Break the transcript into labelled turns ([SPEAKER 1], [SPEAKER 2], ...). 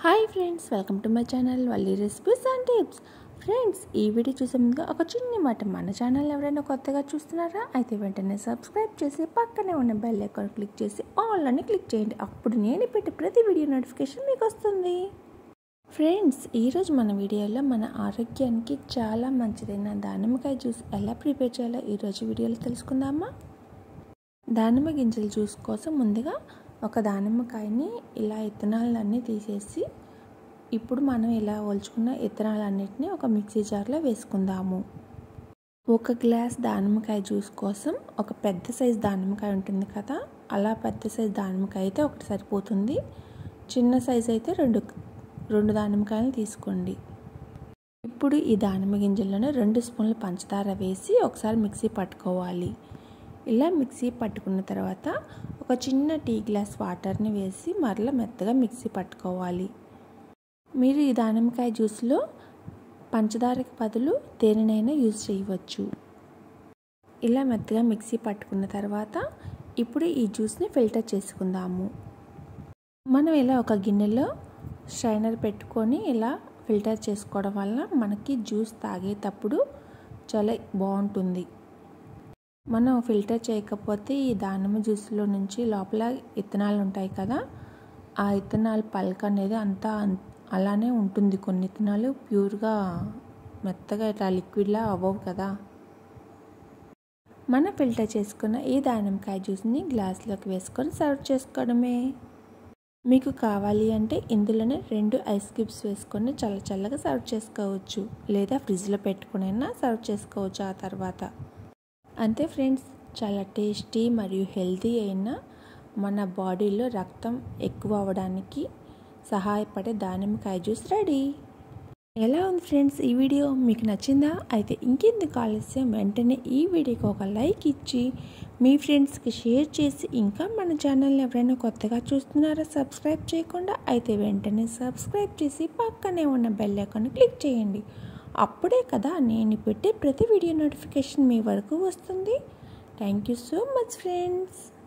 [SPEAKER 1] hi friends welcome to my channel Valli recipes and tips friends ఈ video చూసే ముందుగా ఒక చిన్న మాట మన ఛానల్ ఎవరైనా కొత్తగా చూస్తున్నారా అయితే వెంటనే సబ్స్క్రైబ్ చేసి పక్కనే ఉన్న బెల్ ఐకాన్ క్లిక్ చేసి ఆల్ అని క్లిక్ చేయండి అప్పుడు నేను పెట్టే ప్రతి వీడియో నోటిఫికేషన్ మీకు వస్తుంది ఫ్రెండ్స్ ఈరోజు మన వీడియోలో మన ఆరోగ్యానికి చాలా మంచిదైన దానిమ్మకాయ జ్యూస్ ఎలా ప్రిపేర్ చేయాలో ఈరోజు వీడియోలో తెలుసుకుందామా దానిమ్మ గింజల జ్యూస్ కోసం ముందుగా ఒక దానిమ్మకాయని ఇలా ఇత్తనాలన్నీ తీసేసి ఇప్పుడు మనం ఇలా ఒలుచుకున్న ఇత్తనాలన్నిటిని ఒక మిక్సీ జార్లో వేసుకుందాము ఒక గ్లాస్ దానిమ్మకాయ జ్యూస్ కోసం ఒక పెద్ద సైజు దానిమ్మకాయ ఉంటుంది కదా అలా పెద్ద సైజు దానిమ్మకాయ అయితే ఒకటి సరిపోతుంది చిన్న సైజు అయితే రెండు రెండు దానిమ్మకాయలు తీసుకోండి ఇప్పుడు ఈ దానిమ్మ గింజల్లోనే రెండు స్పూన్లు పంచదార వేసి ఒకసారి మిక్సీ పట్టుకోవాలి ఇలా మిక్సీ పట్టుకున్న తర్వాత ఒక చిన్న టీ గ్లాస్ వాటర్ని వేసి మరలా మెత్తగా మిక్సీ పట్టుకోవాలి మీరు ఈ దానిమ్మకాయ జ్యూస్లో పంచదారకి బదులు తేనెనైనా యూజ్ చేయవచ్చు ఇలా మెత్తగా మిక్సీ పట్టుకున్న తర్వాత ఇప్పుడు ఈ జ్యూస్ని ఫిల్టర్ చేసుకుందాము మనం ఇలా ఒక గిన్నెలో స్ట్రైనర్ పెట్టుకొని ఇలా ఫిల్టర్ చేసుకోవడం వల్ల మనకి జ్యూస్ తాగేటప్పుడు చాలా బాగుంటుంది మనం ఫిల్టర్ చేయకపోతే ఈ దానిమ్మ జ్యూస్లో నుంచి లోపల ఇత్తనాలు ఉంటాయి కదా ఆ ఇత్తనాలు పల్క్ అనేది అంతా అలానే ఉంటుంది కొన్ని ఇత్తనాలు ప్యూర్గా మెత్తగా ఇట్లా లిక్విడ్లా అవ్వవు కదా మనం ఫిల్టర్ చేసుకున్న ఈ దానిమ్మకాయ జ్యూస్ని గ్లాస్లోకి వేసుకొని సర్వ్ చేసుకోవడమే మీకు కావాలి అంటే ఇందులోనే రెండు ఐస్ క్యూబ్స్ వేసుకొని చల్ల చల్లగా సర్వ్ చేసుకోవచ్చు లేదా ఫ్రిడ్జ్లో పెట్టుకునైనా సర్వ్ చేసుకోవచ్చు ఆ తర్వాత అంతే ఫ్రెండ్స్ చాలా టేస్టీ మరియు హెల్తీ అయిన మన బాడీలో రక్తం ఎక్కువ అవ్వడానికి సహాయపడే దానిమ్మకాయ జ్యూస్ రెడీ ఎలా ఉంది ఫ్రెండ్స్ ఈ వీడియో మీకు నచ్చిందా అయితే ఇంకెందుకు ఆలస్యం వెంటనే ఈ వీడియోకి ఒక లైక్ ఇచ్చి మీ ఫ్రెండ్స్కి షేర్ చేసి ఇంకా మన ఛానల్ని ఎవరైనా కొత్తగా చూస్తున్నారా సబ్స్క్రైబ్ చేయకుండా అయితే వెంటనే సబ్స్క్రైబ్ చేసి పక్కనే ఉన్న బెల్ ఐకాన్ క్లిక్ చేయండి అప్పుడే కదా నేను పెట్టే ప్రతి వీడియో నోటిఫికేషన్ మీ వరకు వస్తుంది thank you so much friends